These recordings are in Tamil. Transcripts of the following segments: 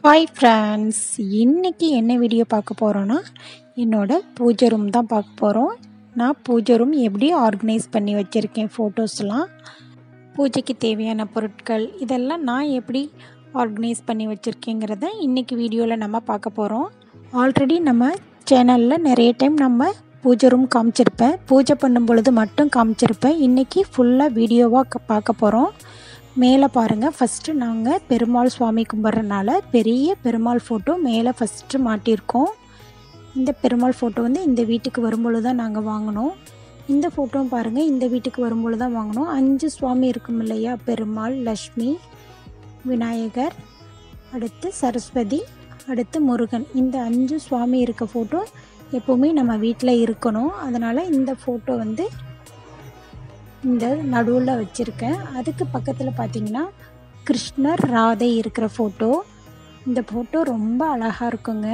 ஹாய் ஃப்ரெண்ட்ஸ் இன்னைக்கு என்ன வீடியோ பார்க்க போகிறோன்னா என்னோட பூஜை ரூம் தான் பார்க்க போகிறோம் நான் பூஜை ரூம் எப்படி ஆர்கனைஸ் பண்ணி வச்சுருக்கேன் ஃபோட்டோஸ்லாம் பூஜைக்கு தேவையான பொருட்கள் இதெல்லாம் நான் எப்படி ஆர்கனைஸ் பண்ணி வச்சுருக்கேங்கிறத இன்றைக்கி வீடியோவில் நம்ம பார்க்க போகிறோம் ஆல்ரெடி நம்ம சேனலில் நிறைய டைம் நம்ம பூஜை ரூம் காமிச்சிருப்பேன் பூஜை பண்ணும் பொழுது மட்டும் காமிச்சிருப்பேன் இன்றைக்கி ஃபுல்லாக வீடியோவாக பார்க்க போகிறோம் மேலே பாருங்கள் ஃபஸ்ட்டு நாங்கள் பெருமாள் சுவாமி கும்பிட்றனால பெரிய பெருமாள் ஃபோட்டோ மேலே ஃபஸ்ட்டு மாட்டியிருக்கோம் இந்த பெருமாள் ஃபோட்டோ வந்து இந்த வீட்டுக்கு வரும்பொழுது தான் நாங்கள் வாங்கினோம் இந்த ஃபோட்டோவும் பாருங்கள் இந்த வீட்டுக்கு வரும்பொழுது தான் வாங்கினோம் அஞ்சு சுவாமி இருக்கும் இல்லையா பெருமாள் லக்ஷ்மி விநாயகர் அடுத்து சரஸ்வதி அடுத்து முருகன் இந்த அஞ்சு சுவாமி இருக்க ஃபோட்டோ எப்போவுமே நம்ம வீட்டில் இருக்கணும் அதனால் இந்த ஃபோட்டோ வந்து இந்த நடுவில் வச்சுருக்கேன் அதுக்கு பக்கத்தில் பார்த்தீங்கன்னா கிருஷ்ணர் ராதை இருக்கிற ஃபோட்டோ இந்த ஃபோட்டோ ரொம்ப அழகாக இருக்குங்க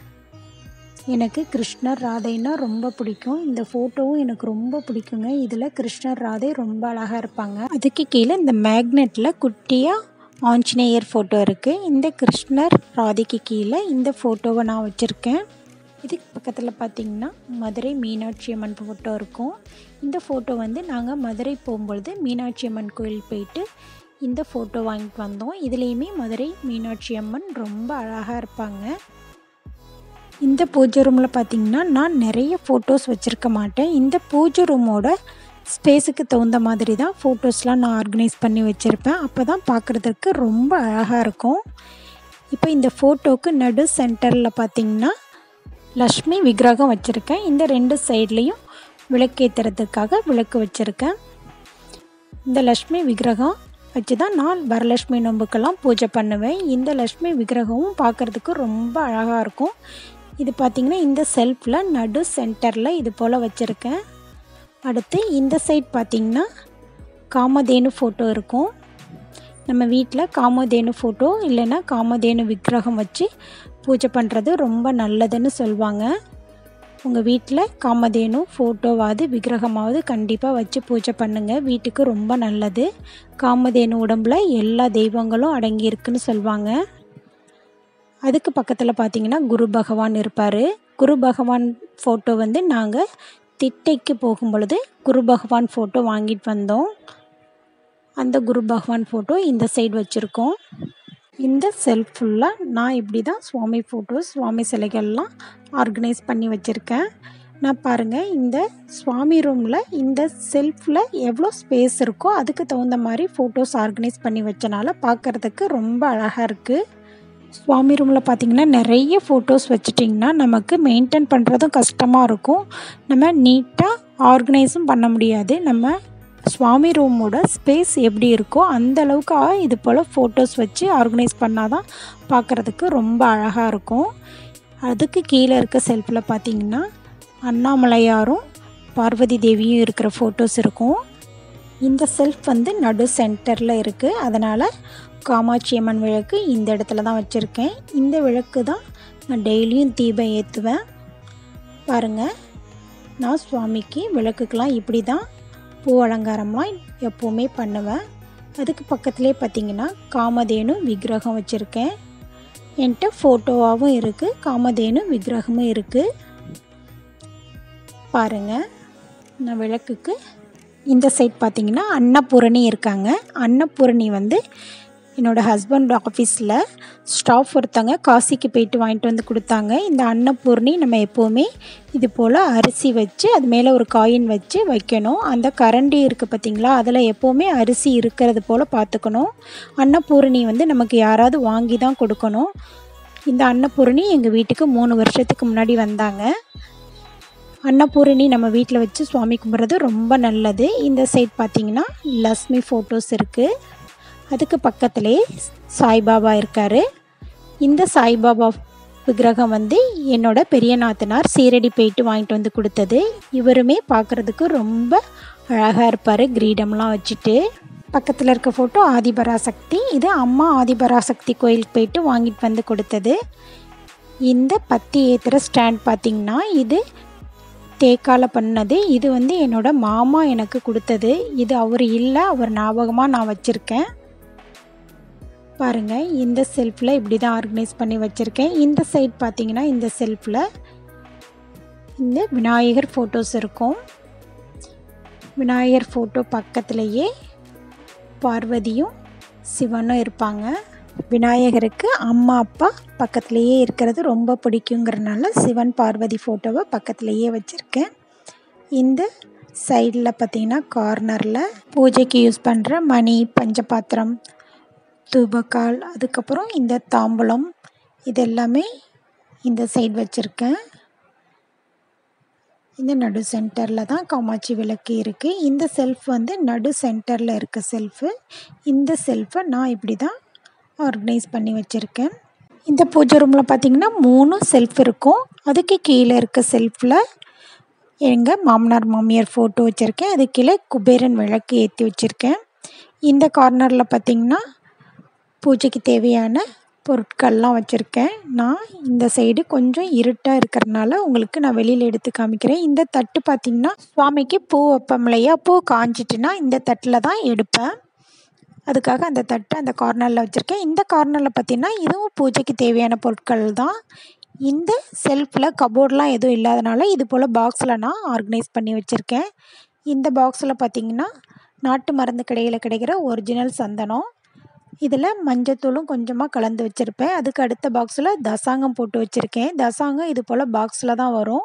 எனக்கு கிருஷ்ணர் ராதைன்னா ரொம்ப பிடிக்கும் இந்த ஃபோட்டோவும் எனக்கு ரொம்ப பிடிக்குங்க இதில் கிருஷ்ணர் ராதை ரொம்ப அழகாக இருப்பாங்க அதுக்கு கீழே இந்த மேக்னெட்டில் குட்டியாக ஆஞ்சநேயர் ஃபோட்டோ இருக்குது இந்த கிருஷ்ணர் ராதைக்கு கீழே இந்த ஃபோட்டோவை நான் வச்சுருக்கேன் இதுக்கு பக்கத்தில் பார்த்திங்கன்னா மதுரை மீனாட்சி அம்மன் ஃபோட்டோ இருக்கும் இந்த ஃபோட்டோ வந்து நாங்கள் மதுரை போகும்பொழுது மீனாட்சி அம்மன் கோயில் போயிட்டு இந்த ஃபோட்டோ வாங்கிட்டு வந்தோம் இதுலேயுமே மதுரை மீனாட்சி அம்மன் ரொம்ப அழகாக இருப்பாங்க இந்த பூஜை ரூமில் பார்த்திங்கன்னா நான் நிறைய ஃபோட்டோஸ் வச்சுருக்க மாட்டேன் இந்த பூஜை ரூமோட ஸ்பேஸுக்கு தகுந்த மாதிரி தான் ஃபோட்டோஸ்லாம் நான் ஆர்கனைஸ் பண்ணி வச்சுருப்பேன் அப்போ தான் பார்க்குறதுக்கு ரொம்ப அழகாக இருக்கும் இப்போ இந்த ஃபோட்டோவுக்கு நடு சென்டரில் பார்த்திங்கன்னா லக்ஷ்மி விக்கிரகம் வச்சுருக்கேன் இந்த ரெண்டு சைட்லேயும் விளக்கேற்றுறதுக்காக விளக்கு வச்சுருக்கேன் இந்த லக்ஷ்மி விக்கிரகம் வச்சு தான் நான் வரலட்சுமி நோம்புக்கெல்லாம் பூஜை பண்ணுவேன் இந்த லக்ஷ்மி விக்கிரகமும் பார்க்குறதுக்கு ரொம்ப அழகாக இருக்கும் இது பார்த்திங்கன்னா இந்த செல்ஃபில் நடு சென்டரில் இது போல் வச்சுருக்கேன் அடுத்து இந்த சைட் பார்த்திங்கன்னா காமதேனு ஃபோட்டோ இருக்கும் நம்ம வீட்டில் காமதேனு ஃபோட்டோ இல்லைன்னா காமதேனு விக்கிரகம் வச்சு பூஜை பண்ணுறது ரொம்ப நல்லதுன்னு சொல்லுவாங்க உங்கள் வீட்டில் காமதேனு ஃபோட்டோவாவது விக்கிரகமாவது கண்டிப்பாக வச்சு பூஜை பண்ணுங்கள் வீட்டுக்கு ரொம்ப நல்லது காமதேனு உடம்புல எல்லா தெய்வங்களும் அடங்கியிருக்குன்னு சொல்லுவாங்க அதுக்கு பக்கத்தில் பார்த்தீங்கன்னா குரு பகவான் இருப்பார் குரு பகவான் ஃபோட்டோ வந்து நாங்கள் திட்டைக்கு போகும் பொழுது குரு பகவான் ஃபோட்டோ வாங்கிட்டு வந்தோம் அந்த குரு பகவான் ஃபோட்டோ இந்த சைடு வச்சுருக்கோம் இந்த செல்ஃப் ஃபுல்லாக நான் இப்படி தான் சுவாமி ஃபோட்டோஸ் சுவாமி சிலைகள்லாம் ஆர்கனைஸ் பண்ணி வச்சுருக்கேன் நான் பாருங்கள் இந்த சுவாமி ரூமில் இந்த செல்ஃபில் எவ்வளோ ஸ்பேஸ் இருக்கோ அதுக்கு தகுந்த மாதிரி ஃபோட்டோஸ் ஆர்கனைஸ் பண்ணி வச்சனால பார்க்குறதுக்கு ரொம்ப அழகாக இருக்குது சுவாமி ரூமில் பார்த்திங்கன்னா நிறைய ஃபோட்டோஸ் வச்சுட்டிங்கன்னா நமக்கு மெயின்டைன் பண்ணுறதும் கஷ்டமாக இருக்கும் நம்ம நீட்டாக ஆர்கனைஸும் பண்ண முடியாது நம்ம சுவாமி ரூமோட ஸ்பேஸ் எப்படி இருக்கோ அந்த அளவுக்கு இது போல் ஃபோட்டோஸ் வச்சு ஆர்கனைஸ் பண்ணால் தான் பார்க்குறதுக்கு ரொம்ப அழகாக இருக்கும் அதுக்கு கீழே இருக்க செல்ஃபில் பார்த்திங்கன்னா அண்ணாமலையாரும் பார்வதி தேவியும் இருக்கிற ஃபோட்டோஸ் இருக்கும் இந்த செல்ஃப் வந்து நடு சென்டரில் இருக்குது அதனால் காமாட்சி அம்மன் விளக்கு இந்த இடத்துல தான் வச்சுருக்கேன் இந்த விளக்கு தான் நான் டெய்லியும் தீபம் ஏற்றுவேன் பாருங்கள் நான் சுவாமிக்கு விளக்குக்கெலாம் இப்படி தான் பூ அலங்காரம்லாம் எப்போவுமே பண்ணுவேன் அதுக்கு பக்கத்துலேயே பார்த்திங்கன்னா காமதேனு விக்கிரகம் வச்சுருக்கேன் என்கிட்ட ஃபோட்டோவாகவும் இருக்குது காமதேனு விக்கிரகமும் இருக்குது பாருங்கள் நான் விளக்குக்கு இந்த சைட் பார்த்திங்கன்னா அன்னபூரணி இருக்காங்க அன்னபூரணி வந்து என்னோடய ஹஸ்பண்ட் ஆஃபீஸில் ஸ்டாஃப் ஒருத்தங்க காசிக்கு போயிட்டு வாங்கிட்டு வந்து கொடுத்தாங்க இந்த அன்னபூர்ணி நம்ம எப்போவுமே இது போல் அரிசி வச்சு அது மேலே ஒரு காயின் வச்சு வைக்கணும் அந்த கரண்டி இருக்குது பார்த்திங்களா அதில் எப்போவுமே அரிசி இருக்கிறது போல் பார்த்துக்கணும் அன்னபூரணி வந்து நமக்கு யாராவது வாங்கி தான் கொடுக்கணும் இந்த அன்னபூரணி எங்கள் வீட்டுக்கு மூணு வருஷத்துக்கு முன்னாடி வந்தாங்க அன்னபூரணி நம்ம வீட்டில் வச்சு சுவாமி கும்பிட்றது ரொம்ப நல்லது இந்த சைட் பார்த்திங்கன்னா லக்ஷ்மி ஃபோட்டோஸ் இருக்குது அதுக்கு பக்கத்திலே சாய்பாபா இருக்கார் இந்த சாய்பாபா விக்கிரகம் வந்து என்னோட பெரிய நாத்தனார் சீரடி போயிட்டு வாங்கிட்டு வந்து கொடுத்தது இவருமே பார்க்குறதுக்கு ரொம்ப அழகாக இருப்பார் கிரீடம்லாம் வச்சுட்டு பக்கத்தில் இருக்க ஃபோட்டோ ஆதிபராசக்தி இது அம்மா ஆதிபராசக்தி கோயிலுக்கு போயிட்டு வாங்கிட்டு வந்து கொடுத்தது இந்த பத்தி ஏற்றுற ஸ்டாண்ட் பார்த்திங்கன்னா இது தேக்கால பண்ணது இது வந்து என்னோடய மாமா எனக்கு கொடுத்தது இது அவர் இல்லை அவர் ஞாபகமாக நான் வச்சுருக்கேன் பாருங்கள் இந்த செல்ஃபில் இப்படி தான் ஆர்கனைஸ் பண்ணி வச்சுருக்கேன் இந்த சைட் பார்த்தீங்கன்னா இந்த செல்ஃபில் இந்த விநாயகர் ஃபோட்டோஸ் இருக்கும் விநாயகர் ஃபோட்டோ பக்கத்துலேயே பார்வதியும் சிவனும் இருப்பாங்க விநாயகருக்கு அம்மா அப்பா பக்கத்துலேயே இருக்கிறது ரொம்ப பிடிக்குங்கிறனால சிவன் பார்வதி ஃபோட்டோவை பக்கத்துலேயே வச்சுருக்கேன் இந்த சைடில் பார்த்தீங்கன்னா கார்னரில் பூஜைக்கு யூஸ் பண்ணுற மணி பஞ்சபாத்திரம் தூபக்கால் அதுக்கப்புறம் இந்த தாம்பூலம் இது எல்லாமே இந்த சைடு வச்சுருக்கேன் இந்த நடு சென்டரில் தான் காமாட்சி விளக்கு இருக்குது இந்த செல்ஃப் வந்து நடு சென்டரில் இருக்க செல்ஃபு இந்த செல்ஃபை நான் இப்படி தான் ஆர்கனைஸ் பண்ணி வச்சுருக்கேன் இந்த பூஜை ரூமில் பார்த்திங்கன்னா மூணு செல்ஃப் இருக்கும் அதுக்கு கீழே இருக்க செல்ஃபில் எங்கள் மாமனார் மாமியார் ஃபோட்டோ வச்சுருக்கேன் அது கீழே குபேரன் விளக்கு ஏற்றி வச்சுருக்கேன் இந்த கார்னரில் பார்த்திங்கன்னா பூஜைக்கு தேவையான பொருட்கள்லாம் வச்சுருக்கேன் நான் இந்த சைடு கொஞ்சம் இருட்டாக இருக்கிறனால உங்களுக்கு நான் வெளியில் எடுத்து காமிக்கிறேன் இந்த தட்டு பார்த்திங்கன்னா சுவாமிக்கு பூ வைப்போம் இல்லையா பூ காஞ்சிட்டுனா இந்த தட்டில் தான் எடுப்பேன் அதுக்காக அந்த தட்டை அந்த கார்னரில் வச்சுருக்கேன் இந்த கார்னரில் பார்த்திங்கன்னா இதுவும் பூஜைக்கு தேவையான பொருட்கள் தான் இந்த செல்ஃபில் கபோர்ட்லாம் எதுவும் இல்லாதனால இது போல் பாக்ஸில் நான் ஆர்கனைஸ் பண்ணி வச்சுருக்கேன் இந்த பாக்ஸில் பார்த்திங்கன்னா நாட்டு மருந்து கடையில் கிடைக்கிற ஒரிஜினல் சந்தனம் இதில் மஞ்சத்தூளும் கொஞ்சமாக கலந்து வச்சுருப்பேன் அதுக்கு அடுத்த பாக்ஸில் தசாங்கம் போட்டு வச்சுருக்கேன் தசாங்கம் இது போல் பாக்ஸில் தான் வரும்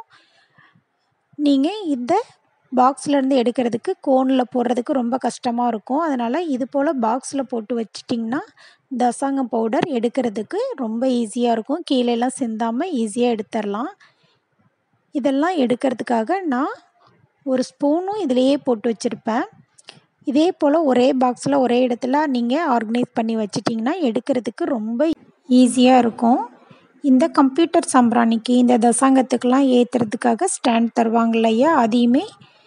நீங்கள் இந்த பாக்ஸ்லேருந்து எடுக்கிறதுக்கு கோனில் போடுறதுக்கு ரொம்ப கஷ்டமாக இருக்கும் அதனால் இது போல் பாக்ஸில் போட்டு வச்சிட்டிங்கன்னா தசாங்கம் பவுடர் எடுக்கிறதுக்கு ரொம்ப ஈஸியாக இருக்கும் கீழேலாம் சிந்தாமல் ஈஸியாக எடுத்துடலாம் இதெல்லாம் எடுக்கிறதுக்காக நான் ஒரு ஸ்பூனும் இதிலையே போட்டு வச்சுருப்பேன் இதே போல் ஒரே பாக்ஸில் ஒரே இடத்துல நீங்கள் ஆர்கனைஸ் பண்ணி வச்சிட்டிங்கன்னா எடுக்கிறதுக்கு ரொம்ப ஈஸியாக இருக்கும் இந்த கம்ப்யூட்டர் சம்பிராணிக்கு இந்த தசாங்கத்துக்கெலாம் ஏற்றுறதுக்காக ஸ்டாண்ட் தருவாங்க இல்லையா அதையுமே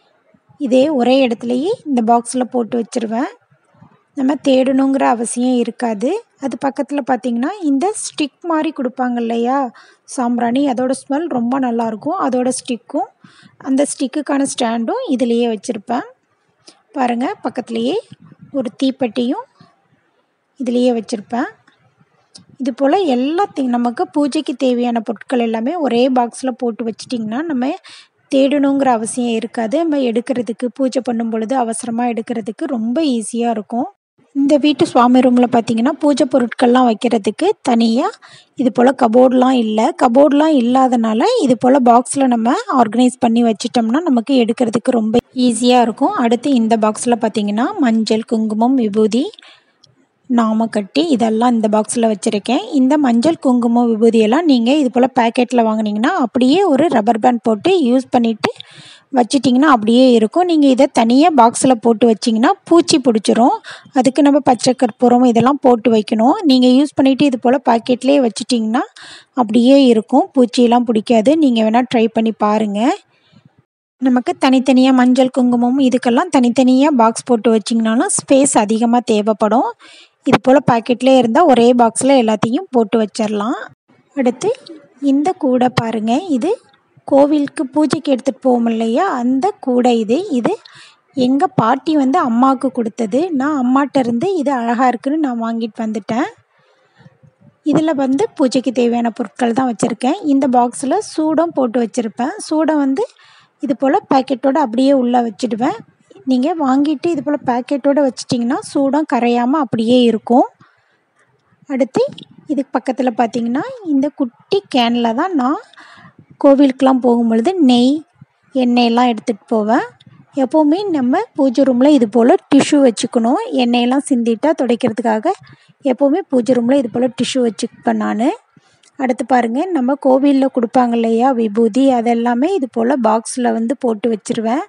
இதே ஒரே இடத்துலையே இந்த பாக்ஸில் போட்டு வச்சுருவேன் நம்ம தேடணுங்கிற அவசியம் இருக்காது அது பக்கத்தில் பார்த்திங்கன்னா இந்த ஸ்டிக் மாதிரி கொடுப்பாங்க இல்லையா சாம்பிராணி அதோட ஸ்மெல் ரொம்ப நல்லாயிருக்கும் அதோட ஸ்டிக்கும் அந்த ஸ்டிக்குக்கான ஸ்டாண்டும் இதிலையே வச்சுருப்பேன் பாருங்கள் பக்கத்துலேயே ஒரு தீப்பெட்டியும் இதுலேயே வச்சுருப்பேன் இது போல் எல்லாத்தையும் நமக்கு பூஜைக்கு தேவையான பொருட்கள் எல்லாமே ஒரே பாக்ஸில் போட்டு வச்சிட்டிங்கன்னா நம்ம தேடணுங்கிற அவசியம் இருக்காது நம்ம எடுக்கிறதுக்கு பூஜை பண்ணும் பொழுது அவசரமாக எடுக்கிறதுக்கு ரொம்ப ஈஸியாக இருக்கும் இந்த வீட்டு சுவாமி ரூமில் பார்த்தீங்கன்னா பூஜை பொருட்கள்லாம் வைக்கிறதுக்கு தனியாக இது போல் கபோர்ட்லாம் இல்லை கபோர்ட்லாம் இல்லாதனால இது போல் பாக்ஸில் நம்ம ஆர்கனைஸ் பண்ணி வச்சிட்டோம்னா நமக்கு எடுக்கிறதுக்கு ரொம்ப ஈஸியாக இருக்கும் அடுத்து இந்த பாக்ஸில் பார்த்தீங்கன்னா மஞ்சள் குங்குமம் விபூதி நாமக்கட்டி இதெல்லாம் இந்த பாக்ஸில் வச்சுருக்கேன் இந்த மஞ்சள் குங்குமம் விபூதியெல்லாம் நீங்கள் இது போல் பேக்கெட்டில் வாங்கினீங்கன்னா அப்படியே ஒரு ரப்பர் பேண்ட் போட்டு யூஸ் பண்ணிவிட்டு வச்சிட்டிங்கன்னா அப்படியே இருக்கும் நீங்கள் இதை தனியாக பாக்ஸில் போட்டு வச்சிங்கன்னா பூச்சி பிடிச்சிரும் அதுக்கு நம்ம பச்சை கற்பூரம் இதெல்லாம் போட்டு வைக்கணும் நீங்கள் யூஸ் பண்ணிவிட்டு இது போல் பாக்கெட்லேயே வச்சிட்டிங்கன்னா அப்படியே இருக்கும் பூச்சியெல்லாம் பிடிக்காது நீங்கள் வேணால் ட்ரை பண்ணி பாருங்கள் நமக்கு தனித்தனியாக மஞ்சள் குங்குமம் இதுக்கெல்லாம் தனித்தனியாக பாக்ஸ் போட்டு வச்சிங்கனாலும் ஸ்பேஸ் அதிகமாக தேவைப்படும் இது போல் பாக்கெட்லேயே இருந்தால் ஒரே பாக்ஸில் எல்லாத்தையும் போட்டு வச்சிடலாம் அடுத்து இந்த கூடை பாருங்கள் இது கோவிலுக்கு பூஜைக்கு எடுத்துகிட்டு போவோம் இல்லையா அந்த கூடை இது இது எங்கள் பாட்டி வந்து அம்மாவுக்கு கொடுத்தது நான் அம்மாட்ட இருந்து இது அழகாக இருக்குன்னு நான் வாங்கிட்டு வந்துட்டேன் இதில் வந்து பூஜைக்கு தேவையான பொருட்கள் தான் வச்சுருக்கேன் இந்த பாக்ஸில் சூடம் போட்டு வச்சுருப்பேன் சூடம் வந்து இது போல் பேக்கெட்டோடு அப்படியே உள்ளே வச்சுடுவேன் நீங்கள் வாங்கிட்டு இது போல் பேக்கெட்டோடு வச்சிட்டிங்கன்னா சூடம் கரையாமல் அப்படியே இருக்கும் அடுத்து இதுக்கு பக்கத்தில் பார்த்திங்கன்னா இந்த குட்டி கேனில் தான் நான் கோவிலுக்கெலாம் போகும்பொழுது நெய் எண்ணெயெல்லாம் எடுத்துகிட்டு போவேன் எப்போவுமே நம்ம பூஜை ரூமில் இது போல் டிஷ்யூ வச்சுக்கணும் எண்ணெயெல்லாம் சிந்திட்டா துடைக்கிறதுக்காக எப்போவுமே பூஜை ரூமில் இது போல் டிஷ்யூ வச்சுப்பேன் நான் அடுத்து பாருங்கள் நம்ம கோவிலில் கொடுப்பாங்க இல்லையா விபூதி அதெல்லாமே இது போல் பாக்ஸில் வந்து போட்டு வச்சுருவேன்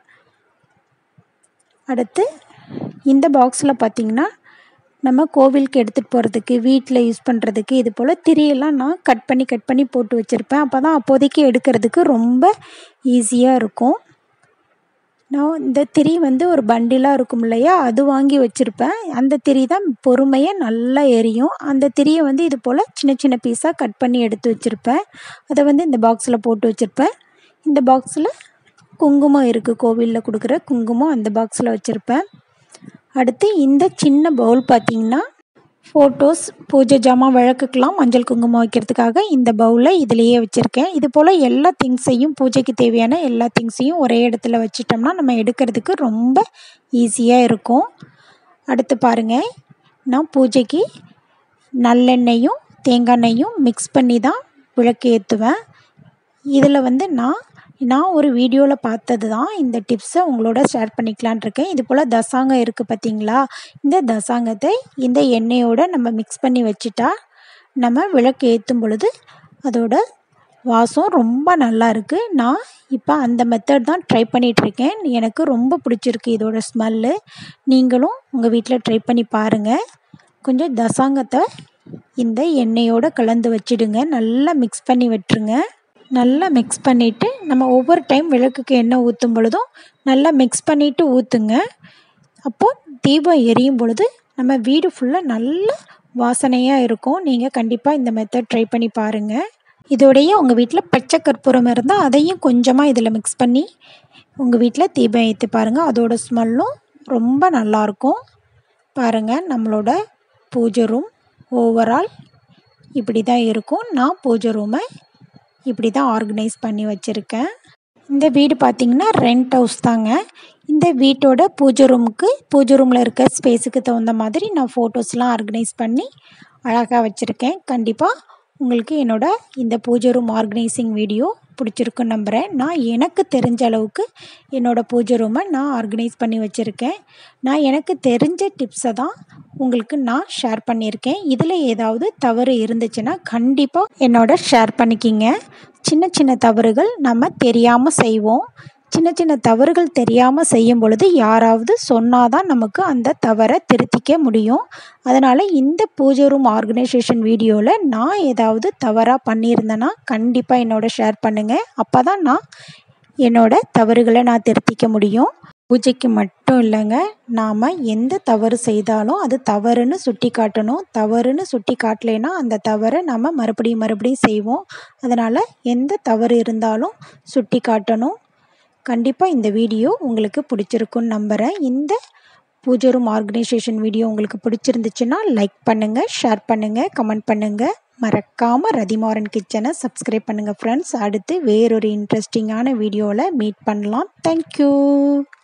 அடுத்து இந்த பாக்ஸில் பார்த்திங்கன்னா நம்ம கோவிலுக்கு எடுத்துகிட்டு போகிறதுக்கு வீட்டில் யூஸ் பண்ணுறதுக்கு இது போல் திரியெல்லாம் நான் கட் பண்ணி கட் பண்ணி போட்டு வச்சுருப்பேன் அப்போ தான் அப்போதைக்கு எடுக்கிறதுக்கு ரொம்ப ஈஸியாக இருக்கும் நான் இந்த திரி வந்து ஒரு பண்டிலாக இருக்கும் இல்லையா அது வாங்கி வச்சுருப்பேன் அந்த திரி தான் பொறுமையாக நல்லா எரியும் அந்த திரியை வந்து இது போல் சின்ன சின்ன பீஸாக கட் பண்ணி எடுத்து வச்சுருப்பேன் அதை வந்து இந்த பாக்ஸில் போட்டு வச்சுருப்பேன் இந்த பாக்ஸில் குங்குமம் இருக்குது கோவிலில் கொடுக்குற குங்குமம் அந்த பாக்ஸில் வச்சுருப்பேன் அடுத்து இந்த சின்ன பவுல் பார்த்திங்கன்னா ஃபோட்டோஸ் பூஜை ஜாமான் விளக்குக்கெலாம் மஞ்சள் குங்குமம் வைக்கிறதுக்காக இந்த பவுலை இதிலேயே வச்சுருக்கேன் இது போல் எல்லா திங்ஸையும் பூஜைக்கு தேவையான எல்லா திங்ஸையும் ஒரே இடத்துல வச்சிட்டோம்னா நம்ம எடுக்கிறதுக்கு ரொம்ப ஈஸியாக இருக்கும் அடுத்து பாருங்கள் நான் பூஜைக்கு நல்லெண்ணெயும் தேங்காய் எண்ணெயும் மிக்ஸ் பண்ணி தான் விளக்கு ஏற்றுவேன் இதில் வந்து நான் நான் ஒரு வீடியோவில் பார்த்தது தான் இந்த டிப்ஸை உங்களோட ஷேர் பண்ணிக்கலான் இருக்கேன் இது போல் தசாங்கம் இருக்குது பார்த்தீங்களா இந்த தசாங்கத்தை இந்த எண்ணெயோடு நம்ம மிக்ஸ் பண்ணி வச்சுட்டா நம்ம விளக்கு ஏற்றும் பொழுது அதோட வாசம் ரொம்ப நல்லா இருக்குது நான் இப்போ அந்த மெத்தட் தான் ட்ரை பண்ணிகிட்ருக்கேன் எனக்கு ரொம்ப பிடிச்சிருக்கு இதோட ஸ்மெல்லு நீங்களும் உங்கள் வீட்டில் ட்ரை பண்ணி பாருங்கள் கொஞ்சம் தசாங்கத்தை இந்த எண்ணெயோடு கலந்து வச்சிடுங்க நல்லா மிக்ஸ் பண்ணி விட்டுருங்க நல்லா மிக்ஸ் பண்ணிவிட்டு நம்ம ஒவ்வொரு டைம் விளக்குக்கு எண்ணெய் ஊற்றும் பொழுதும் நல்லா மிக்ஸ் பண்ணிவிட்டு ஊற்றுங்க அப்போது தீபம் எரியும் பொழுது நம்ம வீடு ஃபுல்லாக நல்ல வாசனையாக இருக்கும் நீங்கள் கண்டிப்பாக இந்த மெத்தட் ட்ரை பண்ணி பாருங்கள் இதோடைய உங்கள் வீட்டில் பச்சை கற்பூரம் இருந்தால் அதையும் கொஞ்சமாக இதில் மிக்ஸ் பண்ணி உங்கள் வீட்டில் தீபம் ஏற்றி பாருங்கள் அதோட ஸ்மெல்லும் ரொம்ப நல்லாயிருக்கும் பாருங்கள் நம்மளோட பூஜை ரூம் ஓவரால் இப்படி தான் இருக்கும் நான் பூஜை ரூமை இப்படி தான் ஆர்கனைஸ் பண்ணி வச்சுருக்கேன் இந்த வீடு பார்த்திங்கன்னா ரெண்ட் ஹவுஸ் தாங்க இந்த வீட்டோட பூஜை ரூமுக்கு பூஜை ரூமில் இருக்க ஸ்பேஸுக்கு தகுந்த மாதிரி நான் ஃபோட்டோஸ்லாம் ஆர்கனைஸ் பண்ணி அழகாக வச்சுருக்கேன் கண்டிப்பாக உங்களுக்கு என்னோட இந்த பூஜை ரூம் ஆர்கனைசிங் வீடியோ பிடிச்சிருக்குன்னு நம்புகிறேன் நான் எனக்கு தெரிஞ்ச அளவுக்கு என்னோடய பூஜை ரூமை நான் ஆர்கனைஸ் பண்ணி வச்சுருக்கேன் நான் எனக்கு தெரிஞ்ச டிப்ஸை தான் உங்களுக்கு நான் ஷேர் பண்ணியிருக்கேன் இதில் ஏதாவது தவறு இருந்துச்சுன்னா கண்டிப்பாக என்னோட ஷேர் பண்ணிக்கிங்க சின்ன சின்ன தவறுகள் நம்ம தெரியாமல் செய்வோம் சின்ன சின்ன தவறுகள் தெரியாமல் செய்யும் பொழுது யாராவது சொன்னாதான் நமக்கு அந்த தவறை திருத்திக்க முடியும் அதனால் இந்த பூஜை ரூம் ஆர்கனைசேஷன் வீடியோவில் நான் ஏதாவது தவறாக பண்ணியிருந்தேன்னா கண்டிப்பாக என்னோட ஷேர் பண்ணுங்கள் அப்போ தான் நான் என்னோட தவறுகளை நான் திருத்திக்க முடியும் பூஜைக்கு மட்டும் இல்லைங்க நாம் எந்த தவறு செய்தாலும் அது தவறுன்னு சுட்டி காட்டணும் தவறுன்னு சுட்டி காட்டலைன்னா அந்த தவறை நம்ம மறுபடியும் மறுபடியும் செய்வோம் அதனால் எந்த தவறு இருந்தாலும் சுட்டி காட்டணும் கண்டிப்பாக இந்த வீடியோ உங்களுக்கு பிடிச்சிருக்குன்னு நம்புகிறேன் இந்த பூஜை ரூம் ஆர்கனைசேஷன் வீடியோ உங்களுக்கு பிடிச்சிருந்துச்சுன்னா லைக் பண்ணுங்கள் ஷேர் பண்ணுங்கள் கமெண்ட் பண்ணுங்கள் மறக்காமல் ரதிமாறன் கிச்சனை சப்ஸ்கிரைப் பண்ணுங்கள் ஃப்ரெண்ட்ஸ் அடுத்து வேறொரு இன்ட்ரெஸ்டிங்கான வீடியோவில் மீட் பண்ணலாம் தேங்க்யூ